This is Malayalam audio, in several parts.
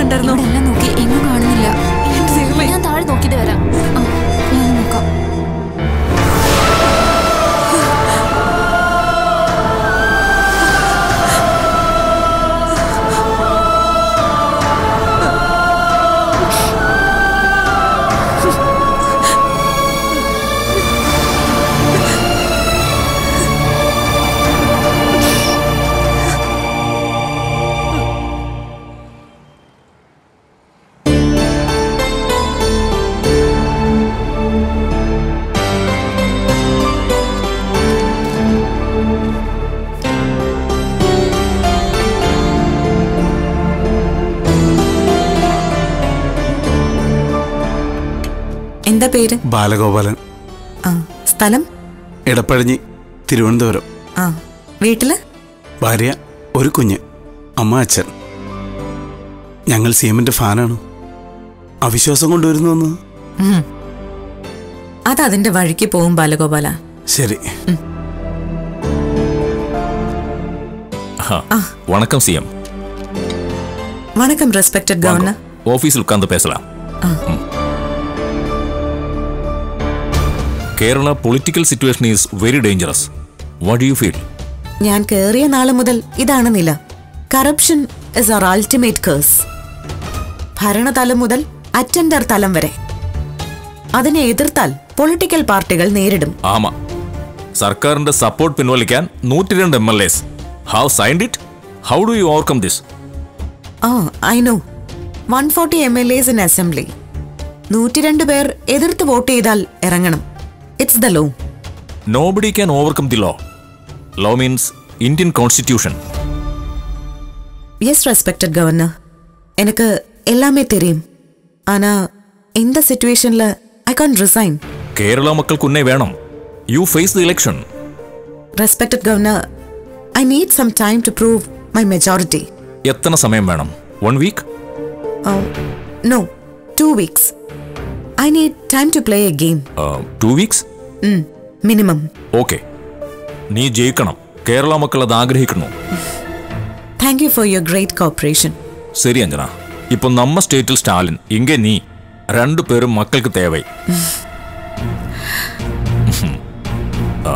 കണ്ടായിരുന്നോ ഇവിടെ എല്ലാം നോക്കി എങ്ങും കാണുന്നില്ല എന്റെ ദൈവമേ. ഞാൻ താഴെ നോക്കിയിട്ട് വരാം ആ, ഞാൻ നോക്കാം എന്താ പേര് ബാലഗോപാലൻ ആ സ്ഥലം എടപ്പഴഞ്ഞി തിരുവനന്തപുരം ആ വീട്ടില് ഭാര്യ ഒരു കുഞ്ഞ് അമ്മ അച്ഛൻ ഞങ്ങൾ സീമന്റെ ഫാനാണ് അവിശ്വാസം കൊണ്ടുവരുന്നു ഉം. അത് അതിന്റെ വഴിക്ക് പോവും ബാലഗോപാല ശരി வணக்கம் சிஎம் வணக்கம் ரெஸ்பெக்டட் கவர்னர் ஆஃபீஸில் உட்கார்ந்து பேசலாம் ம். Kerala political situation is very dangerous what you feel ഞാൻ കേറിയ നാള് മുതൽ ഇതാണ് നില corruption is our ultimate curse ഭരണതലം മുതൽ അറ്റൻഡർ തലം വരെ അതിനെ എതിർത്താൽ പൊളിറ്റിക്കൽ പാർട്ടികൾ നേരിടും ആമാ സർക്കാരിന്റെ സപ്പോർട്ട് പിൻവലിക്കാൻ നൂറ്റിരണ്ട് M L S have signed it how do you overcome this ah I know one forty M L S in assembly നൂറ്റിരണ്ട് പേർ എതിർത്ത് വോട്ട് ചെയ്താൽ ഇറങ്ങണം it's the law nobody can overcome the law law means Indian constitution yes respected governor எனக்கு எல்லாமே தெரியும் ஆனா இந்த சிச்சுவேஷன்ல ஐ கான் ரிசைன் കേരള മക്കൾക്കുന്നേ വേണം you face the election respected governor I need some time to prove my majority എത്ര സമയം വേണം one week no two weeks I need time to play a game two weeks minimum okay നീ ജയിക്കണം കേരള മക്കൾ അത് ആഗ്രഹിക്കുന്നു thank you for your great cooperation ശരി അഞ്ജന ഇപ്പൊ നമ്മ സ്റ്റേറ്റിൽ സ്റ്റാലിൻ ഇങ്ങ നീ രണ്ടു പേരും മക്കൾക്ക് തേവൈ ആ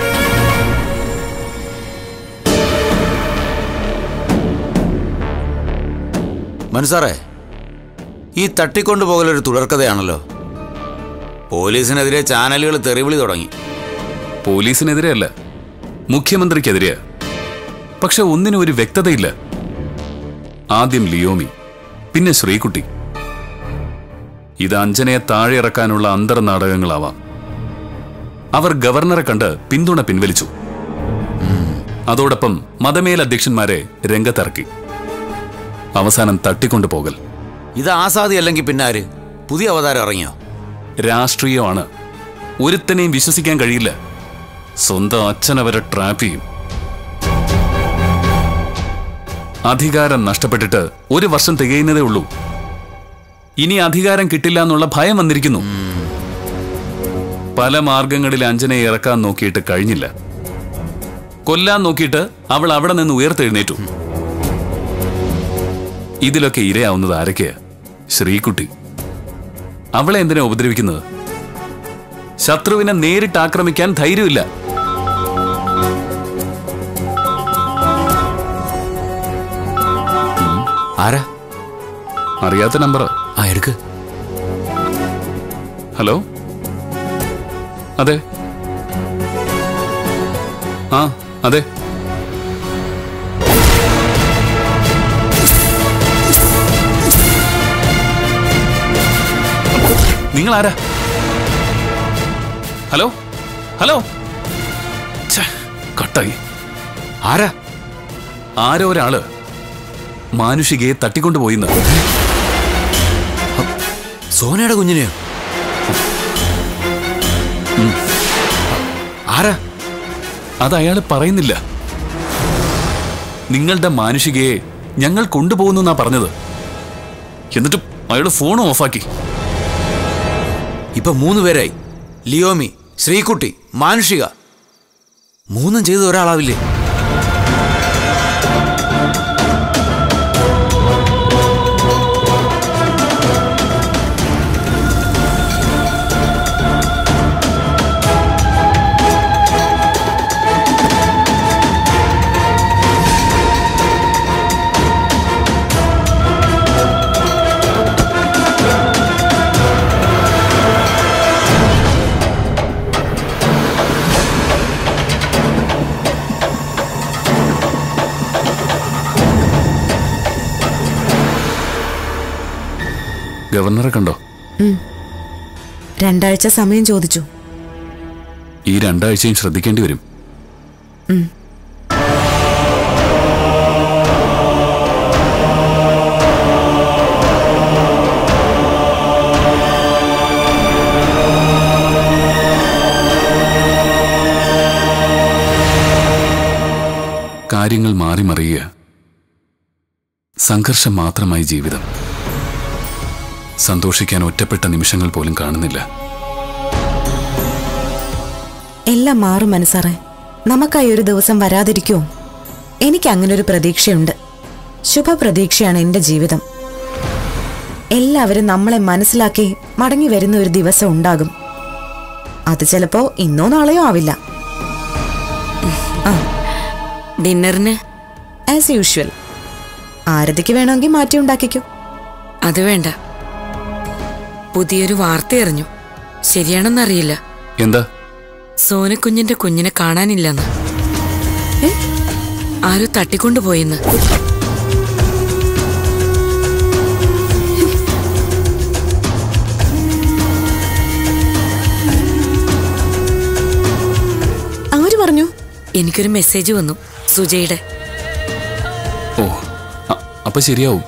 മനസ്സാറേ ഈ തട്ടിക്കൊണ്ടുപോകലൊരു തുടർക്കഥയാണല്ലോ പോലീസിനെതിരെ ചാനലുകൾ തെറിവിളി തുടങ്ങി പോലീസിനെതിരെയല്ല മുഖ്യമന്ത്രിക്കെതിരെയാ പക്ഷെ ഒന്നിനും ഒരു വ്യക്തതയില്ല ആദ്യം ലിയോമി പിന്നെ ശ്രീകുട്ടി ഇത് അഞ്ജനയെ താഴെ ഇറക്കാനുള്ള അന്തർനാടകങ്ങളാവാം അവർ ഗവർണറെ കണ്ട് പിന്തുണ പിൻവലിച്ചു അതോടൊപ്പം മതമേൽ അധ്യക്ഷന്മാരെ രംഗത്തിറക്കി അവസാനം തട്ടിക്കൊണ്ടുപോകൽ ഇത് ആസാദി അല്ലെങ്കിൽ പിന്നാര് പുതിയ അവതാരം ഇറങ്ങിയോ രാഷ്ട്രീയമാണ് ഒരുത്തനെയും വിശ്വസിക്കാൻ കഴിയില്ല സ്വന്തം അച്ഛനവരെ ട്രാപ്പ് ചെയ്യും അധികാരം നഷ്ടപ്പെട്ടിട്ട് ഒരു വർഷം തികയുന്നതേ ഉള്ളൂ ഇനി അധികാരം കിട്ടില്ല എന്നുള്ള ഭയം വന്നിരിക്കുന്നു പല മാർഗങ്ങളിൽ അഞ്ജനയെ ഇറക്കാൻ നോക്കിയിട്ട് കഴിഞ്ഞില്ല കൊല്ലാൻ നോക്കിയിട്ട് അവൾ അവിടെ നിന്ന് ഉയർത്തെഴുന്നേറ്റു ഇതിലൊക്കെ ഇരയാവുന്നത് ആരൊക്കെയാ ശ്രീകുട്ടി അവളെ എന്തിനാ ഉപദ്രവിക്കുന്നത് ശത്രുവിനെ നേരിട്ട് ആക്രമിക്കാൻ ധൈര്യമില്ല ആരാ അറിയാത്ത നമ്പർ ആ എടുക്ക് ഹലോ അതെ ആ അതെ നിങ്ങൾ ആരാ ഹലോ ഹലോ ഛെ, കട്ടായി ആരാ ആരോ ഒരാള് മാനുഷികയെ തട്ടിക്കൊണ്ടുപോയിന്ന് സോനയുടെ കുഞ്ഞിനെയോ ഉം. ആരാ അത് അയാൾ പറയുന്നില്ല നിങ്ങളുടെ മാനുഷികയെ ഞങ്ങൾ കൊണ്ടുപോകുന്നു എന്നാ പറഞ്ഞത് എന്നിട്ട് അയാൾ ഫോൺ ഓഫാക്കി ഇപ്പൊ മൂന്ന് പേരായി ലിയോമി ശ്രീകുട്ടി മാനുഷിക മൂന്നും ചെയ്ത ഒരാളാവില്ലേ ഗവർണറെ കണ്ടോ രണ്ടാഴ്ച സമയം ചോദിച്ചു ഈ രണ്ടാഴ്ചയും ശ്രദ്ധിക്കേണ്ടി വരും കാര്യങ്ങൾ മാറി മറിയുക സംഘർഷം മാത്രമായി ജീവിതം സന്തോഷിക്കാൻ ഒറ്റപ്പെട്ട നിമിഷങ്ങൾ പോലും കാണുന്നില്ല എല്ലാം മാറും മനസ്സാറേ നമുക്കായി ഒരു ദിവസം വരാതിരിക്കുമോ എനിക്ക് അങ്ങനെ ഒരു പ്രതീക്ഷയുണ്ട് ശുഭപ്രതീക്ഷയാണ് എന്റെ ജീവിതം എല്ലാവരും നമ്മളെ മനസ്സിലാക്കി മടങ്ങി വരുന്ന ഒരു ദിവസം ഉണ്ടാകും അത് ചിലപ്പോ ഇന്നോ നാളെയോ ആവില്ല ഡിന്നറിന് ആസ് യൂഷ്വൽ ആരതിക്ക് വേണമെങ്കിൽ മാറ്റി ഉണ്ടാക്കിക്കോ അത് വേണ്ട പുതിയൊരു വാർത്ത അറിഞ്ഞു ശരിയാണെന്നറിയില്ല എന്താ സോനക്കുഞ്ഞിന്റെ കുഞ്ഞിനെ കാണാനില്ലെന്ന് ആരോ തട്ടിക്കൊണ്ടുപോയെന്ന് ആര് പറഞ്ഞു എനിക്കൊരു മെസ്സേജ് വന്നു സുജയുടെ ഓ അ- അപ്പൊ ശരിയാവും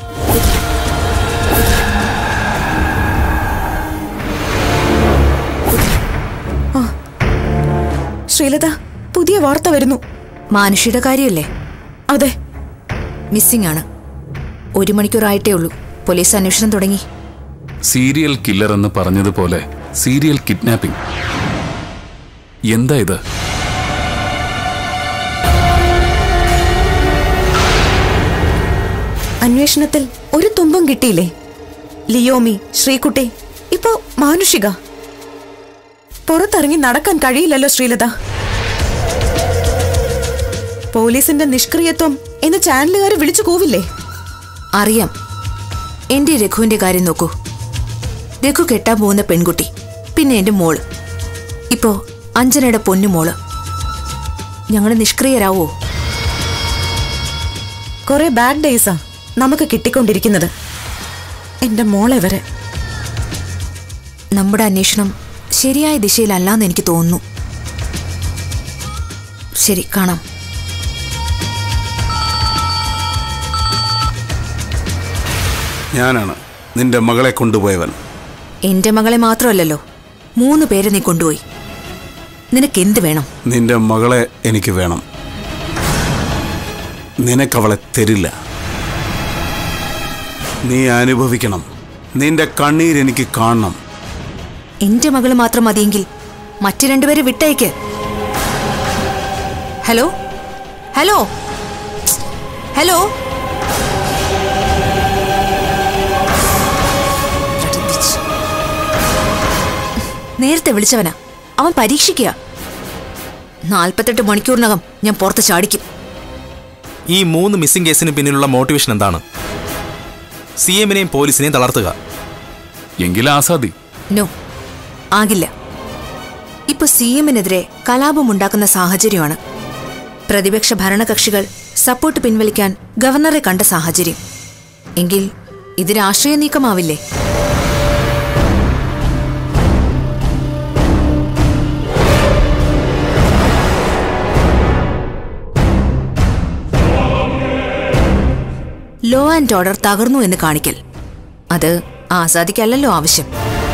ശ്രീലത പുതിയ വാർത്ത വരുന്നു മാനുഷിയുടെ കാര്യമല്ലേ അതെ മിസ്സിംഗ് ആണ് ഒരു മണിക്കൂറായിട്ടേ ഉള്ളൂ പോലീസ് അന്വേഷണം തുടങ്ങി സീരിയൽ കില്ലർ എന്ന് പറഞ്ഞതുപോലെ സീരിയൽ കിഡ്നാപ്പിംഗ് എന്താ ഇത് അന്വേഷണത്തിൽ ഒരു തുമ്പും കിട്ടിയില്ലേ ലിയോമി ശ്രീകുട്ടി ഇപ്പോ മാനുഷിക പുറത്തിറങ്ങി നടക്കാൻ കഴിയില്ലല്ലോ ശ്രീലത പോലീസിന്റെ നിഷ്ക്രിയത്വം എന്ന് ചാനലുകാർ വിളിച്ചു കൂവില്ലേ അറിയാം എന്റെ രഘുവിന്റെ കാര്യം നോക്കൂ രഘു കെട്ടാൻ പോകുന്ന പെൺകുട്ടി പിന്നെ എന്റെ മോള് ഇപ്പോ അഞ്ജനയുടെ പൊന്നുമോള് ഞങ്ങൾ നിഷ്ക്രിയരാവോ കുറെ ബാഡ് ഡേയ്സാ നമുക്ക് കിട്ടിക്കൊണ്ടിരിക്കുന്നത് എന്റെ മോളെ വരെ നമ്മുടെ അന്വേഷണം ശരിയായ ദിശയിലല്ലാന്ന് എനിക്ക് തോന്നുന്നു ശരി കാണാം ഞാനാണ് നിന്റെ മകളെ കൊണ്ടുപോയവൻ എന്റെ മകളെ മാത്രമല്ലല്ലോ മൂന്ന് പേരെ നീ കൊണ്ടുപോയി നിനക്ക് എന്ത് വേണം നിന്റെ മകളെ എനിക്ക് വേണം നിനക്കവളെ തരില്ല നീ അനുഭവിക്കണം നിന്റെ കണ്ണീർ എനിക്ക് കാണണം എന്റെ മകള് മാത്രം മതിയെങ്കിൽ മറ്റു രണ്ടുപേരെ വിട്ടയക്ക് ഹലോ ഹലോ ഹലോ നേരത്തെ വിളിച്ചവനാ അവൻ പരീക്ഷിക്കുക നാൽപ്പത്തെട്ട് മണിക്കൂറിനകം ഞാൻ പുറത്ത് ചാടിക്കും ഈ മൂന്ന് മിസ്സിംഗ് കേസിന് പിന്നിലുള്ള മോട്ടിവേഷൻ എന്താണ് സി എമ്മിനെയും പോലീസിനെയും തളർത്തുക എങ്കിൽ ആസാദി നോ ആകില്ല ഇപ്പൊ സി എമ്മിനെതിരെ കലാപമുണ്ടാക്കുന്ന സാഹചര്യമാണ് പ്രതിപക്ഷ ഭരണകക്ഷികൾ സപ്പോർട്ട് പിൻവലിക്കാൻ ഗവർണറെ കണ്ട സാഹചര്യം എങ്കിൽ ഇത് രാഷ്ട്രീയ നീക്കമാവില്ലേ ലോ ആൻഡ് ഓർഡർ തകർന്നു എന്ന് കാണിക്കൽ അത് ആസാദിക്കല്ലല്ലോ ആവശ്യം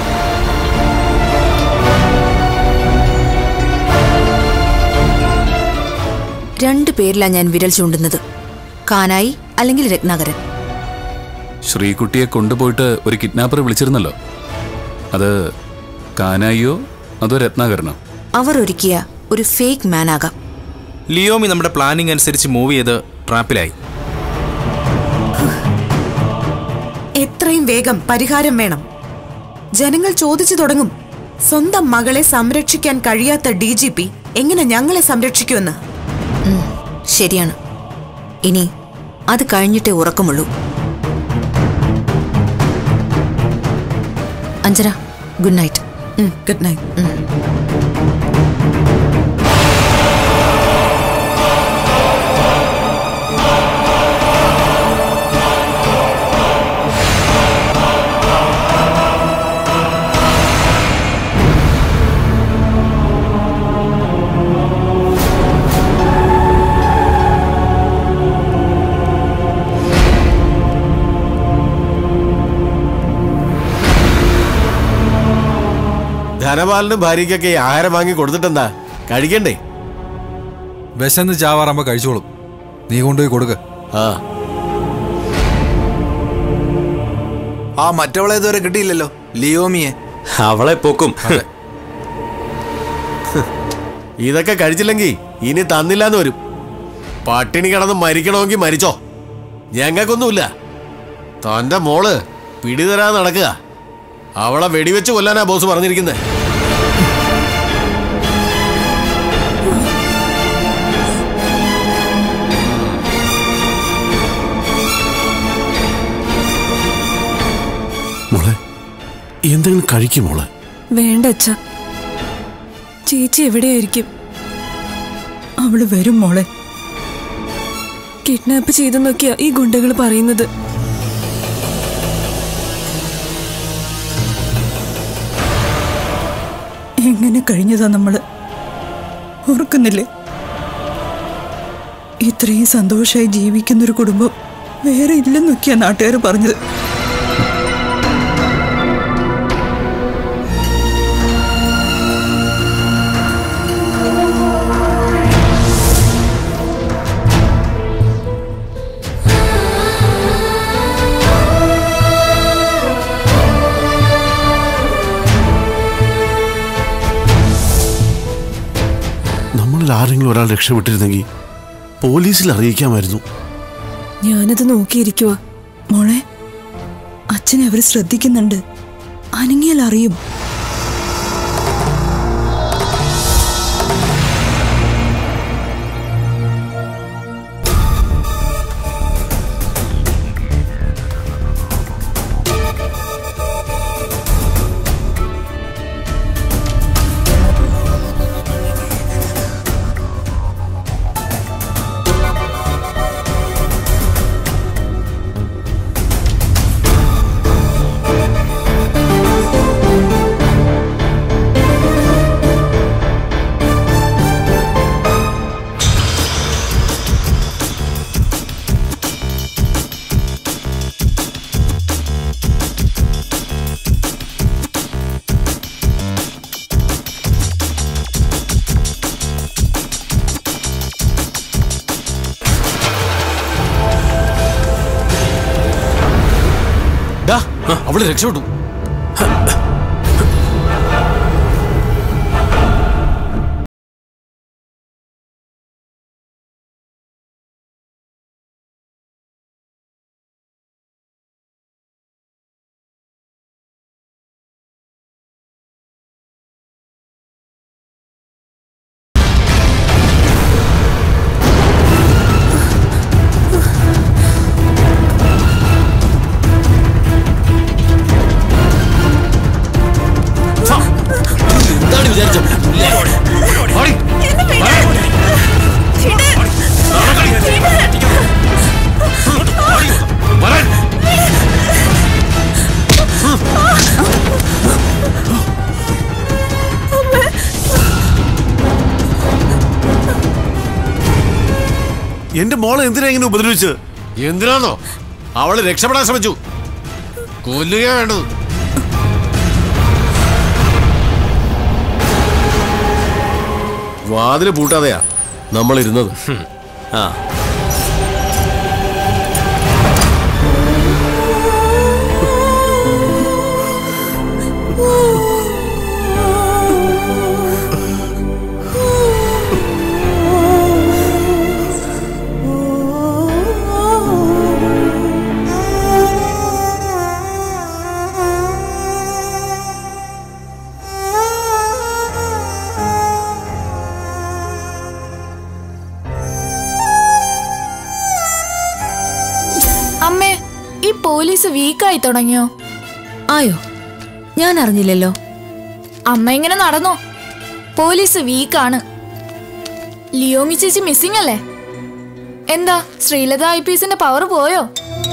രണ്ടു പേരിലാണ് ഞാൻ വിരൽ ചൂണ്ടുന്നത് കാനായി അല്ലെങ്കിൽ രത്നാകരൻ ശ്രീകുട്ടിയെ കൊണ്ടുപോയിട്ട് ഒരു കിഡ്നാപ്പർ വിളിച്ചിരുന്നല്ലോ അത് കാനായിയോ അതോ രത്നാകരനോ അവർ ഒരുക്കിയ ഒരു ഫേക്ക് മാൻ ആകാം ലിയോമി നമ്മുടെ പ്ലാനിംഗ് അനുസരിച്ച് മൂവ് ചെയ്ത് ട്രാപ്പിലായി എത്രയും വേഗം പരിഹാരം വേണം ജനങ്ങൾ ചോദിച്ചു തുടങ്ങും സ്വന്തം മകളെ സംരക്ഷിക്കാൻ കഴിയാത്ത ഡി ജി പി എങ്ങനെ ഞങ്ങളെ സംരക്ഷിക്കുമെന്ന് ശരിയാണ് ഇനി അത് കഴിഞ്ഞിട്ടേ ഉറക്കമുള്ളൂ Anjana good night good night ധനപാലനും ഭാര്യയ്ക്കൊക്കെ ഈ ആഹാരം വാങ്ങി കൊടുത്തിട്ടെന്താ കഴിക്കണ്ടേ വിശന്ന് ചാവാറാകുമ്പോ കഴിച്ചോളും നീ കൊണ്ടുപോയി കൊടുക്ക ആ ആ മറ്റവളെ ഇതുവരെ കിട്ടിയില്ലല്ലോ ലിയോമിയെ അവളെ പൊക്കും ഇതൊക്കെ കഴിച്ചില്ലെങ്കിൽ ഇനി തന്നില്ലാന്ന് വരും പട്ടിണി കിടന്ന് മരിക്കണമെങ്കിൽ മരിച്ചോ ഞങ്ങൾക്കൊന്നുമില്ല തന്റെ മോള് പിടിതരാതെ നടക്കുക അവളെ വെടിവെച്ച് കൊല്ലാനാ ബോസ് പറഞ്ഞിരിക്കുന്നത് മോളെ എന്തെങ്കിലും കഴിക്കും മോളെ വേണ്ട അച്ഛ ചേച്ചി എവിടെയായിരിക്കും അവള് വരും മോളെ കിഡ്നാപ്പ് ചെയ്തെന്നൊക്കെയാ ഈ ഗുണ്ടകൾ പറയുന്നത് എങ്ങനെ കഴിഞ്ഞതാ നമ്മള് ഓർക്കുന്നില്ലേ ഇത്രയും സന്തോഷമായി ജീവിക്കുന്നൊരു കുടുംബം വേറെ ഇല്ലെന്നൊക്കെയാ നാട്ടുകാർ പറഞ്ഞത് നമ്മളിൽ ആരെങ്കിലും ഒരാൾ രക്ഷപ്പെട്ടിരുന്നെങ്കിൽ പോലീസിൽ അറിയിക്കാമായിരുന്നു ഞാനത് നോക്കിയിരിക്കുക മോളെ അച്ഛനെ അവർ ശ്രദ്ധിക്കുന്നുണ്ട് അനങ്ങിയാൽ അറിയും ഡാ, അവള് രക്ഷപ്പെട്ടു എന്താണ് വിചാരിച്ചത് എന്റെ മോളെ എന്തിനാ ഇങ്ങനെ ഉപദ്രവിച്ചത് എന്തിനാണോ അവള് രക്ഷപ്പെടാൻ ശ്രമിച്ചു കൊല്ലുകയാ വേണ്ടത് വാതില് പൂട്ടാതെയാ നമ്മൾ ഇരുന്നത് ആ അമ്മേ ഈ പോലീസ് വീക്കായി തുടങ്ങിയോ ആയോ ഞാൻ അറിഞ്ഞില്ലല്ലോ അമ്മ ഇങ്ങനെ നടന്നോ പോലീസ് വീക്കാണ് ലിയോമി ചേച്ചി മിസ്സിംഗ് അല്ലേ എന്താ ശ്രീലത ഐ പി എസിന്റെ പവർ പോയോ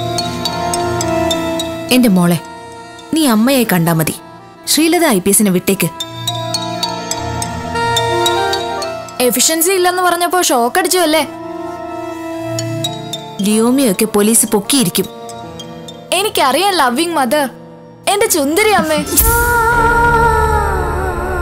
എന്റെ മോളെ നീ അമ്മയായി കണ്ടാ മതി ശ്രീലത ഐ പി എസിനെ വിട്ടേക്ക് എഫിഷ്യൻസി ഇല്ലെന്ന് പറഞ്ഞപ്പോ ഷോക്ക് അടിച്ചു അല്ലേ ലിയോമിയൊക്കെ പോലീസ് പൊക്കിയിരിക്കും എനിക്കറിയാം ലവിങ് മദർ എന്റെ ചുന്ദരി അമ്മേ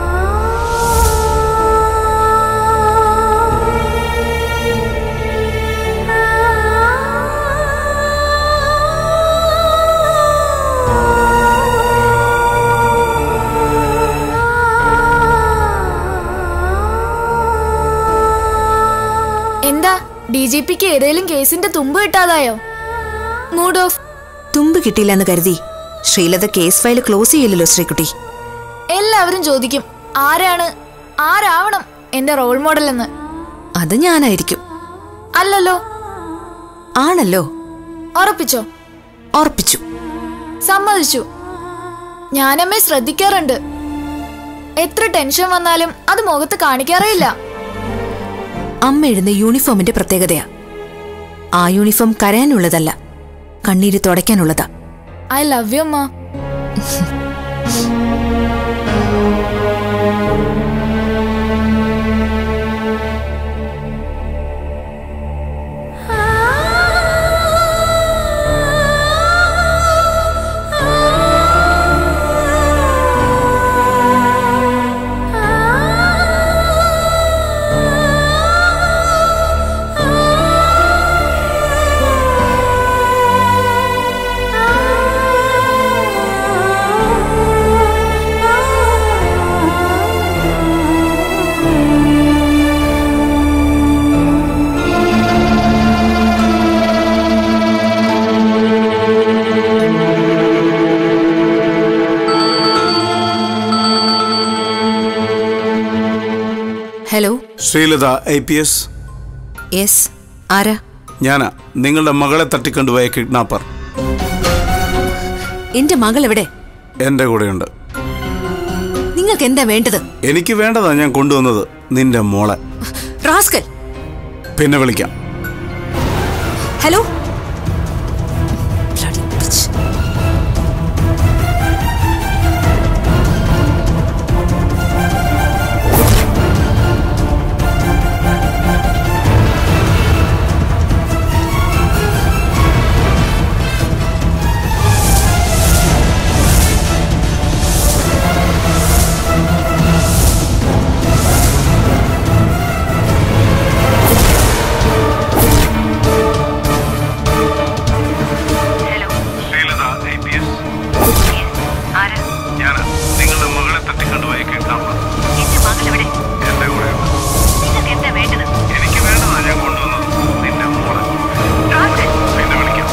ഡി ജി പിക്ക് ഏതേലും കേസിന്റെ തുമ്പ് കിട്ടാതായോ മൂഡ് ഓഫ് തുമ്പ് കിട്ടിയില്ലെന്ന് കരുതി ശ്രീലത കേസ് ഫയൽ ക്ലോസ് ചെയ്യില്ലല്ലോ ശ്രീകുട്ടി എല്ലാവരും ചോദിക്കും ആരാണ് ആരാവണം എന്റെ റോൾ മോഡൽ എന്ന് അത് ഞാനായിരിക്കും അല്ലല്ലോ ആണല്ലോ ഉറപ്പിച്ചോ ഉറപ്പിച്ചു സമ്മതിച്ചു ഞാനമ്മേ ശ്രദ്ധിക്കാറുണ്ട് എത്ര ടെൻഷൻ വന്നാലും അത് മുഖത്ത് കാണിക്കാറേ ഇല്ല അമ്മ ഇടുന്ന യൂണിഫോമിന്റെ പ്രത്യേകതയാ ആ യൂണിഫോം കരയാനുള്ളതല്ല കണ്ണീര് തുടയ്ക്കാനുള്ളതാ ഐ ലവ് യു അമ്മ hello Sreelatha I P S yes ആരാ ഞാനാ നിങ്ങളുടെ മകളെ തട്ടിക്കൊണ്ടുപോയ കിഡ്നാപ്പർ എന്റെ മകൾ എവിടെ എൻ്റെ കൂടെയുണ്ട് നിങ്ങൾക്ക് എന്താ വേണ്ടത് എനിക്ക് വേണ്ടതാ ഞാൻ കൊണ്ടുവന്നത് നിന്റെ മോളെ റാസ്കൽ പിന്നെ വിളിക്കാം ഹലോ ഞാനാ നിങ്ങളുടെ മകളെ തട്ടിക്കൊണ്ടുപോയ കിഡ്നാപ്പർ എൻ്റെ കൂടെയുണ്ട് എനിക്ക് വേണ്ടതാ ഞാൻ കൊണ്ടുവന്നത് നിന്റെ മോളെ പിന്നെ വിളിക്കാം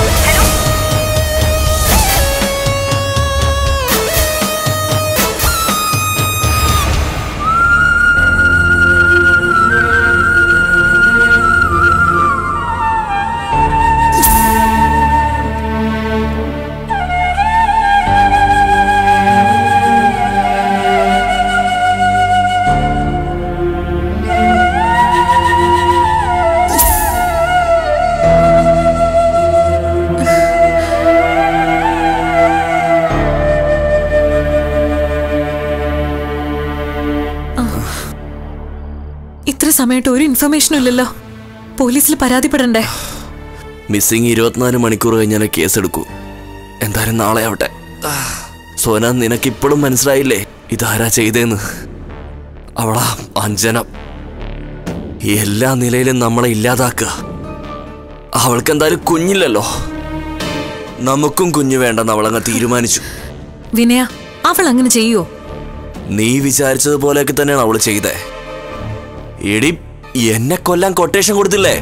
ഇത്ര സമയത്ത് ഒരു ഇൻഫർമേഷനും ഇല്ലല്ലോ പോലീസിൽ പരാതിപ്പെടണ്ടേ മിസ്സിംഗ് ഇരുപത്തിനാല് മണിക്കൂർ കഴിഞ്ഞാലേ കേസെടുക്കൂ എന്തായാലും നാളെ ആവട്ടെ സോന നിനക്കിപ്പോഴും മനസ്സിലായില്ലേ ഇതാരാ ചെയ്തേന്ന് അവളാ അഞ്ജന എല്ലാ നിലയിലും നമ്മളെ ഇല്ലാതാക്കുക അവൾക്ക് എന്തായാലും കുഞ്ഞില്ലല്ലോ നമുക്കും കുഞ്ഞു വേണ്ടെന്ന് അവളങ്ങ് തീരുമാനിച്ചു വിനയ അവൾ അങ്ങനെ ചെയ്യുവോ നീ വിചാരിച്ചതുപോലെയൊക്കെ തന്നെയാണ് അവള് ചെയ്തേ എടി എന്നെ കൊല്ലാൻ കൊട്ടേഷൻ കൊടുത്തില്ലേ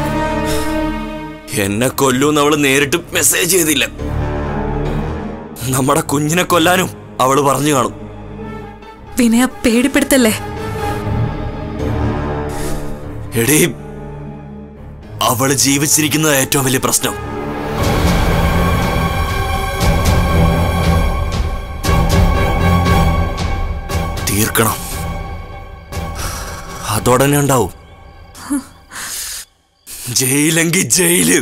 എന്നെ കൊല്ലൂന്ന് അവള് നേരിട്ട് മെസ്സേജ് ചെയ്തില്ല നമ്മുടെ കുഞ്ഞിനെ കൊല്ലാനും അവള് പറഞ്ഞു കാണും വിനയ പേടിപ്പെടുത്തല്ലേ എടി അവള് ജീവിച്ചിരിക്കുന്നത് ഏറ്റവും വലിയ പ്രശ്നം തീർക്കണം അതോടനെ ഉണ്ടാവും ജയിലെങ്കി ജയില്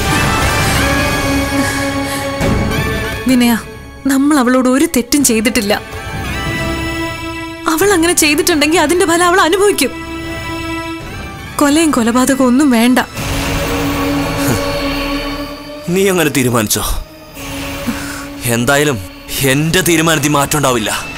വിനയ നമ്മൾ അവളോട് ഒരു തെറ്റും ചെയ്തിട്ടില്ല അവൾ അങ്ങനെ ചെയ്തിട്ടുണ്ടെങ്കിൽ അതിന്റെ ഫലം അവൾ അനുഭവിക്കും കൊലയും കൊലപാതകവും ഒന്നും വേണ്ട നീ അങ്ങനെ തീരുമാനിച്ചോ എന്തായാലും എന്റെ തീരുമാനത്തിൽ മാറ്റം ഉണ്ടാവില്ല